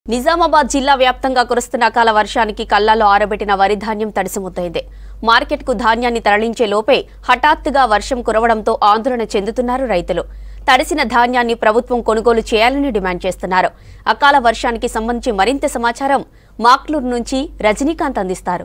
నిజామాబాద్ జిల్లా వ్యాప్తంగా కురుస్తున్న అకాల వర్షానికి కల్లాలో ఆరబెట్టిన వరి ధాన్యం తడిసిముద్దైంది మార్కెట్కు ధాన్యాన్ని తరలించే లోపే హఠాత్తుగా వర్షం కురవడంతో ఆందోళన చెందుతున్నారు రైతులు తడిసిన ధాన్యాన్ని ప్రభుత్వం కొనుగోలు చేయాలని డిమాండ్ చేస్తున్నారు అకాల వర్షానికి సంబంధించి మరింత సమాచారం మాక్లూరు నుంచి రజనీకాంత్ అందిస్తారు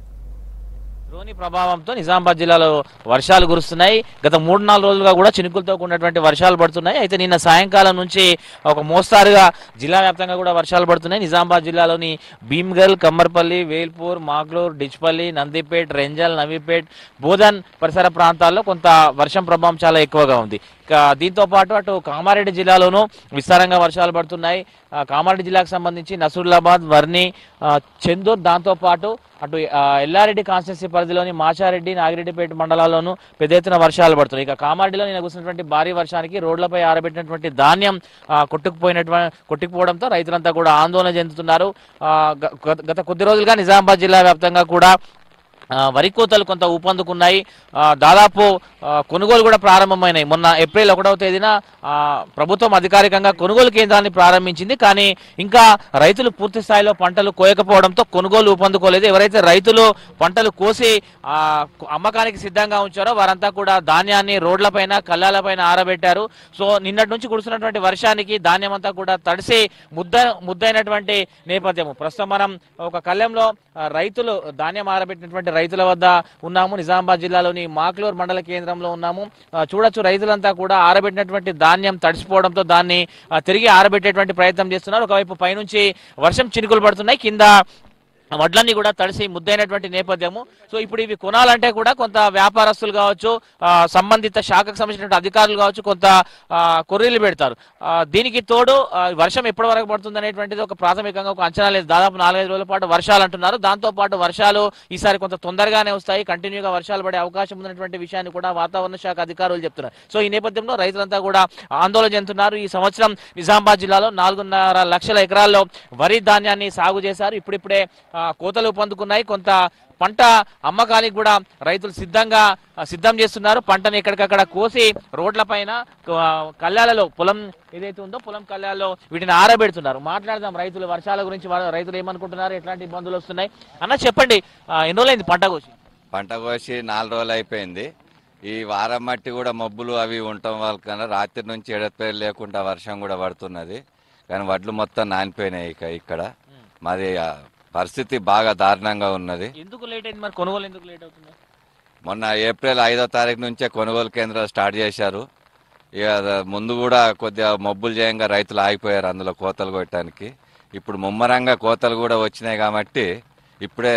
ద్రోణి ప్రభావంతో నిజామాబాద్ జిల్లాలో వర్షాలు కురుస్తున్నాయి గత మూడు నాలుగు రోజులుగా కూడా చినుకులతో కూడినటువంటి వర్షాలు పడుతున్నాయి అయితే నిన్న సాయంకాలం నుంచి ఒక మోస్తారుగా జిల్లా వ్యాప్తంగా కూడా వర్షాలు పడుతున్నాయి నిజామాబాద్ జిల్లాలోని భీమ్గల్ కమ్మర్పల్లి వేల్పూర్ మాగ్లూర్ డిచ్పల్లి నందిపేట్ రెంజల్ నవీపేట్ బోధన్ పరిసర ప్రాంతాల్లో కొంత వర్షం ప్రభావం చాలా ఎక్కువగా ఉంది ఇక దీంతో పాటు అటు కామారెడ్డి జిల్లాలోనూ విస్తారంగా వర్షాలు పడుతున్నాయి ఆ, కామారెడ్డి జిల్లాకు సంబంధించి నసరులాబాద్ వర్ని ఆ, చెందూర్ దాంతో పాటు అటు ఆ, ఎల్లారెడ్డి కాన్స్టిట్యూన్సీ పరిధిలోని మాచారెడ్డి నాగిరెడ్డిపేట మండలాల్లోనూ పెద్ద ఎత్తున వర్షాలు పడుతున్నాయి ఇక కామారెడ్డిలో నిన్న కురిసినటువంటి భారీ వర్షానికి రోడ్లపై ఆరబెట్టినటువంటి ధాన్యం ఆ, కొట్టుకుపోయినటువంటి కొట్టుకుపోవడంతో రైతులంతా కూడా ఆందోళన చెందుతున్నారు ఆ, గ- గత- గత కొద్ది రోజులుగా నిజామాబాద్ జిల్లా వ్యాప్తంగా కూడా ఆ, వరి కోతలు కొంత ఊపందుకున్నాయి ఆ, దాదాపు ఆ, కొనుగోలు కూడా ప్రారంభమైనాయి మొన్న ఏప్రిల్ ఒకటవ తేదీన ఆ, ప్రభుత్వం అధికారికంగా కొనుగోలు కేంద్రాన్ని ప్రారంభించింది కానీ ఇంకా రైతులు పూర్తి స్థాయిలో పంటలు కోయకపోవడంతో కొనుగోలు ఊపందుకోలేదు ఎవరైతే రైతులు పంటలు కోసి ఆ, అమ్మకానికి సిద్ధంగా ఉంచారో వారంతా కూడా ధాన్యాన్ని రోడ్లపైన కళ్ళాలపైన ఆరబెట్టారు సో నిన్నటి నుంచి కురుస్తున్నటువంటి వర్షానికి ధాన్యం అంతా కూడా తడిసి ముద్ద ముద్దైనటువంటి నేపథ్యము ప్రస్తుతం మనం ఒక కళ్ళెంలో ఆ, రైతులు ధాన్యం ఆరబెట్టినటువంటి రైతుల వద్ద ఉన్నాము నిజామాబాద్ జిల్లాలోని మాక్లూర్ మండల కేంద్రంలో ఉన్నాము ఆ, చూడొచ్చు రైతులంతా కూడా ఆరబెట్టినటువంటి ధాన్యం తడిసిపోవడంతో దాన్ని ఆ, తిరిగి ఆరబెట్టేటువంటి ప్రయత్నం చేస్తున్నారు ఒకవైపు పైనుంచి వర్షం చినుకులు పడుతున్నాయి కింద వడ్లన్నీ కూడా తడిసి ముద్దైనటువంటి నేపథ్యము సో ఇప్పుడు ఇవి కొనాలంటే కూడా కొంత వ్యాపారస్తులు కావచ్చు ఆ, సంబంధిత శాఖకు సంబంధించినటువంటి అధికారులు కావచ్చు కొంత ఆ, కొర్రీలు పెడతారు ఆ, దీనికి తోడు ఆ, వర్షం ఎప్పటి వరకు పడుతుంది అనేటువంటిది ఒక ప్రాథమికంగా ఒక అంచనా లేదు దాదాపు నాలుగైదు రోజుల పాటు వర్షాలు అంటున్నారు దాంతో పాటు వర్షాలు ఈసారి కొంత తొందరగానే వస్తాయి కంటిన్యూగా వర్షాలు పడే అవకాశం ఉన్నటువంటి విషయాన్ని కూడా వాతావరణ శాఖ అధికారులు చెప్తున్నారు సో ఈ నేపథ్యంలో రైతులంతా కూడా ఆందోళన చెందుతున్నారు ఈ సంవత్సరం నిజామాబాద్ జిల్లాలో నాలుగున్నర లక్షల ఎకరాల్లో వరి ధాన్యాన్ని సాగు చేశారు ఇప్పుడిప్పుడే ఆ, కోతలు పొందుకున్నాయి కొంత పంట అమ్మకానికి కూడా రైతులు సిద్ధంగా ఆ, సిద్ధం చేస్తున్నారు పంటను ఎక్కడికక్కడ కోసి రోడ్లపైన ఆ, కళ్ళాలలో పొలం ఏదైతే ఉందో పొలం కళ్ళాలలో వీటిని ఆరబెడుతున్నారు మాట్లాడదాం రైతులు వర్షాల గురించి వా- రైతులు ఏమనుకుంటున్నారు ఎట్లాంటి ఇబ్బందులు వస్తున్నాయి అన్న చెప్పండి ఆ, ఎన్ని రోజులైంది పంట కోసి పంట కోసి నాలుగు రోజులు అయిపోయింది ఈ వారం మట్టి కూడా మబ్బులు అవి ఉండటం వల్ల కన్నా రాత్రి నుంచి ఎడతెరిపి లేకుండా వర్షం కూడా పడుతున్నది కానీ వడ్లు మొత్తం నానిపోయినాయి ఇక ఇక్కడ మాది ఆ, పరిస్థితి బాగా దారుణంగా ఉన్నది ఎందుకు లేట్ అయింది మరి కొనుగోలు ఎందుకు లేట్ అవుతుంది మొన్న ఏప్రిల్ ఐదో తారీఖు నుంచే కొనుగోలు కేంద్రాలు స్టార్ట్ చేశారు ఇక ద- ముందు కూడా కొద్దిగా మబ్బులు చేయంగా రైతులు ఆగిపోయారు అందులో కోతలు కొట్టడానికి ఇప్పుడు ముమ్మరంగా కోతలు కూడా వచ్చినాయి కాబట్టి ఇప్పుడే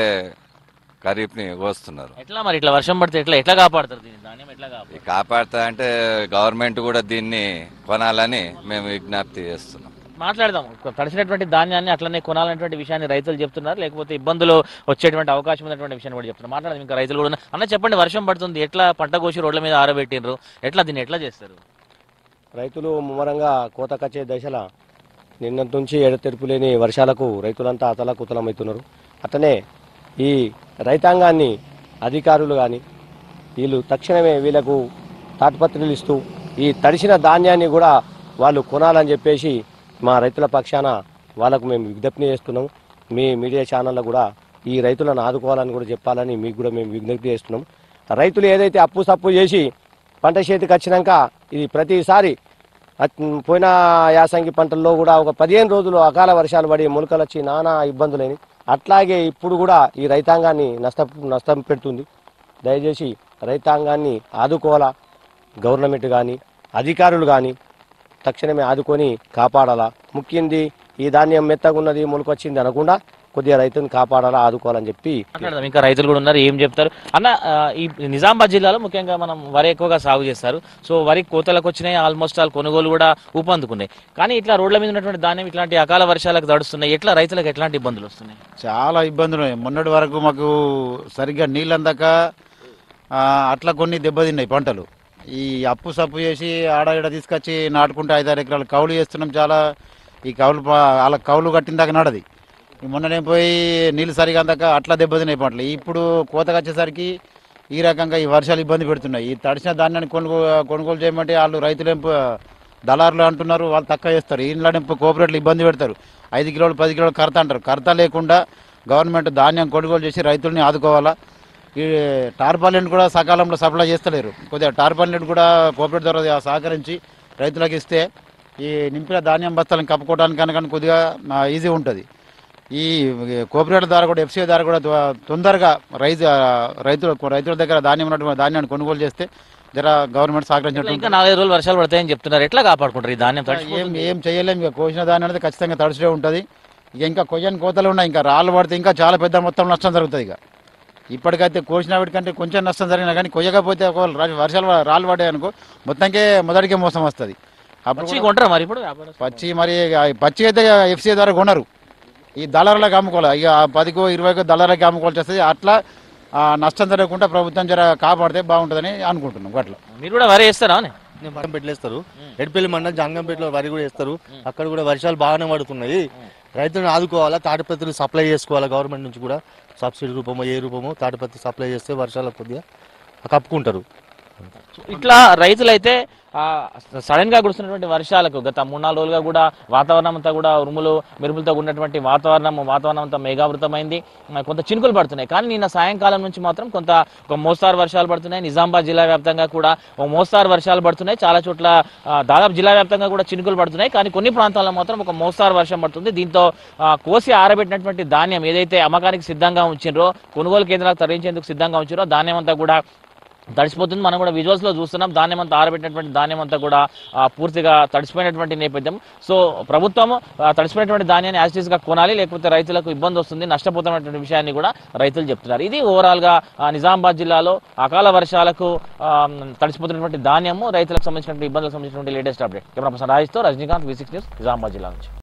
ఖరీఫ్ని కోస్తున్నారు ఎట్లా మరి ఇట్లా వర్షం పడితే ఎట్లా ఎట్లా కాపాడతారు దీన్ని ధాన్యం ఎట్లా ఇది కాపాడతారు కాపాడుతా అంటే గవర్నమెంట్ కూడా దీన్ని కొనాలని మేము విజ్ఞప్తి చేస్తున్నాం మాట్లాడదాం తడిసినటువంటి ధాన్యాన్ని అట్లనే కొనాలనేటువంటి విషయాన్ని రైతులు చెప్తున్నారు లేకపోతే ఇబ్బందులు వచ్చేటువంటి అవకాశం ఉన్నటువంటి విషయాన్ని కూడా చెప్తున్నారు మాట్లాడదాం ఇంకా రైతులు కూడా ఉన్నారు. అన్న చెప్పండి వర్షం పడుతుంది ఎట్లా పంట కోసి రోడ్ల మీద ఆరబెట్టిండ్రు ఎట్లా దీన్ని ఎట్లా చేస్తారు రైతులు ముమ్మరంగా కోత కచ్చే దశల నిన్నటి నుంచి ఎడతెరుపు లేని వర్షాలకు రైతులంతా అతలకుతలమవుతున్నారు అట్లనే ఈ రైతాంగాన్ని అధికారులు కానీ వీళ్ళు తక్షణమే వీళ్ళకు తాటుపత్రులు ఇస్తూ ఈ తడిసిన ధాన్యాన్ని కూడా వాళ్ళు కొనాలని చెప్పేసి మా రైతుల పక్షాన వాళ్ళకు మేము విజ్ఞప్తి చేస్తున్నాం మీ మీడియా ఛానల్లో కూడా ఈ రైతులను ఆదుకోవాలని కూడా చెప్పాలని మీకు కూడా మేము విజ్ఞప్తి చేస్తున్నాం రైతులు ఏదైతే అప్పు సప్పు చేసి పంట చేతికి వచ్చినాక ఇది ప్రతిసారి అట్- పోయిన యాసంగి పంటల్లో కూడా ఒక పదిహేను రోజులు అకాల వర్షాలు పడి మొలకలు వచ్చి నానా ఇబ్బందులని అట్లాగే ఇప్పుడు కూడా ఈ రైతాంగాన్ని నష్ట నష్టం పెడుతుంది దయచేసి రైతాంగాన్ని ఆదుకోవాలా గవర్నమెంట్ కానీ అధికారులు కానీ తక్షణమే ఆదుకొని కాపాడాలా ముఖ్యంది ఈ ధాన్యం మెత్తగా ఉన్నది మొలకొచ్చింది అనకుండా కొద్దిగా రైతుని కాపాడాలా ఆదుకోవాలని చెప్పి మాట్లాడదాం ఇంకా రైతులు కూడా ఉన్నారు ఏం చెప్తారు అన్న ఆ, ఈ నిజామాబాద్ జిల్లాలో ముఖ్యంగా మనం వరి ఎక్కువగా సాగు చేస్తారు సో వరి కోతలకు వచ్చినాయి ఆల్మోస్ట్ ఆల్ కొనుగోలు కూడా ఊపందుకున్నాయి కానీ ఇట్లా రోడ్ల మీద ఉన్నటువంటి ధాన్యం ఇట్లాంటి అకాల వర్షాలకు తడుస్తున్నాయి ఎట్లా రైతులకు ఎట్లాంటి ఇబ్బందులు వస్తున్నాయి చాలా ఇబ్బందులు ఉన్నాయి. మొన్నటి వరకు మాకు సరిగ్గా నీళ్ళు అందక ఆ, అట్లా కొన్ని దెబ్బతిన్నాయి పంటలు ఈ అప్పు సప్పు చేసి ఆడ ఈడ తీసుకొచ్చి నాటుకుంటే ఐదారు ఎకరాలు కౌలు చేస్తున్నాం చాలా ఈ కౌలు ప- వాళ్ళ కౌలు కట్టిన దాకా నడది ఈ మొన్ననే పోయి నీళ్ళు సరిగా అందక అట్లా దెబ్బతిన్నాయి పంటలు ఇప్పుడు కోతకు వచ్చేసరికి ఈ రకంగా ఈ వర్షాలు ఇబ్బంది పెడుతున్నాయి ఈ తడిసిన ధాన్యాన్ని కొనుగోలు కొనుగోలు చేయమంటే వాళ్ళు రైతులేం ప- దళారులు అంటున్నారు వాళ్ళు తక్కువ చేస్తారు ఇంట్లో కోఆపరేటివ్లు ఇబ్బంది పెడతారు ఐదు కిలోలు పది కిలోలు కడత అంటారు కడత లేకుండా గవర్నమెంట్ ధాన్యం కొనుగోలు చేసి రైతుల్ని ఆదుకోవాలా ఈ టార్పాలిన్ కూడా సకాలంలో సప్లై చేస్తలేరు కొద్దిగా టార్పాలిన్ కూడా కోఆపరేటివ్ ద్వారా సహకరించి రైతులకు ఇస్తే ఈ నింపిన ధాన్యం బస్తాలను కప్పుకోవడానికి కనుక కొద్దిగా ఈజీ ఉంటుంది ఈ కోఆపరేటివ్ ద్వారా కూడా ఎఫ్సీఐ ద్వారా కూడా త్వ- తొందరగా రైతు రైతుల రైతుల దగ్గర ధాన్యం ఉన్నటువంటి ధాన్యాన్ని కొనుగోలు చేస్తే జర గవర్నమెంట్ సహకరించినట్టు ఇంకా నాలుగైదు రోజులు వర్షాలు పడతాయని చెప్తున్నారు ఎట్లా కాపాడుకుంటారు ఈ ధాన్యం ఏం తడిసిపోతుంది. ఏం చేయలేము ఇక కోసిన దాని అనేది ఖచ్చితంగా తడిసే ఉంటుంది ఇక ఇంకా కొయ్యని కోతలు ఉన్నాయి ఇంకా రాళ్ళు పడితే ఇంకా చాలా పెద్ద మొత్తం నష్టం జరుగుతుంది ఇక ఇప్పటికైతే కోసిన వాటికంటే కొంచెం నష్టం జరిగినా కానీ కొయ్యకపోతే ఒకవేళ రా- వర్షాలు ప- రాళ్ళు పడ్డాయి అనుకో మొత్తంకే మొదటికే మోసం వస్తుంది అప్పుడు పచ్చి కూడా కొంటారా మరి ఇప్పుడు వ్యాపారస్తులు? పచ్చి మరి ఇక పచ్చి అయితే ఎఫ్సీ ద్వారా కొనరు ఈ దళారులకు అమ్ముకోవాలి ఇక పదికో ఇరవైకో దళారులకు అమ్ముకోవాల్సి వస్తుంది అట్లా ఆ, నష్టం జరగకుండా ప్రభుత్వం జర కాపాడితే బాగుంటుందని అనుకుంటున్నాం అట్లా మీరు కూడా వరి వేస్తారా అని? వరం పెట్టలేస్తారు ఎడిపల్లి మండలం జంగంపేటలో వరి కూడా వేస్తారు అక్కడ కూడా వర్షాలు బాగానే పడుతున్నాయి రైతులను ఆదుకోవాలా తాటిపత్రులు సప్లై చేసుకోవాలా గవర్నమెంట్ నుంచి కూడా సబ్సిడీ రూపమో ఏ రూపమో తాటిపత్రి సప్లై చేస్తే వర్షాలు కొద్దిగా కప్పుకుంటారు ఇట్లా రైతులైతే సడన్ గా కురుస్తున్నటువంటి వర్షాలకు గత మూడు నాలుగు రోజులుగా కూడా వాతావరణం అంతా కూడా ఉరుములు మెరుపులతో ఉన్నటువంటి వాతావరణం వాతావరణం అంతా మేఘావృతమైంది ఆ, కొంత చినుకులు పడుతున్నాయి కానీ నిన్న సాయంకాలం నుంచి మాత్రం కొంత ఒక మోస్తారు వర్షాలు పడుతున్నాయి నిజామాబాద్ జిల్లా వ్యాప్తంగా కూడా ఒక మోస్తారు వర్షాలు పడుతున్నాయి చాలా చోట్ల ఆ, దాదాపు జిల్లా వ్యాప్తంగా కూడా చినుకులు పడుతున్నాయి కానీ కొన్ని ప్రాంతాల్లో మాత్రం ఒక మోస్తారు వర్షం పడుతుంది దీంతో ఆ, కోసి ఆరబెట్టినటువంటి ధాన్యం ఏదైతే అమ్మకానికి సిద్ధంగా ఉంచిండ్రో కొనుగోలు కేంద్రాలకు తరలించేందుకు సిద్ధంగా ఉంచారో ధాన్యం అంతా కూడా తడిసిపోతుంది మనం కూడా విజువల్స్ లో చూస్తున్నాం ధాన్యం అంతా ఆరబెట్టినటువంటి ధాన్యం అంతా కూడా ఆ, పూర్తిగా తడిసిపోయినటువంటి నేపథ్యం సో ప్రభుత్వం ఆ, తడిసిపోయినటువంటి ధాన్యాన్ని యాజిటీస్ గా కొనాలి లేకపోతే రైతులకు ఇబ్బంది వస్తుంది నష్టపోతున్నటువంటి విషయాన్ని కూడా రైతులు చెప్తున్నారు ఇది ఓవరాల్ గా ఆ, నిజామాబాద్ జిల్లాలో అకాల వర్షాలకు ఆ, తడిసిపోతున్నటువంటి ధాన్యము రైతులకు సంబంధించినటువంటి ఇబ్బందులకు సంబంధించినటువంటి లేటెస్ట్ అప్డేట్ కెమెరా పర్సన్ రాజేష్తో Rajinikanth V six news Nizamabad జిల్లా నుంచి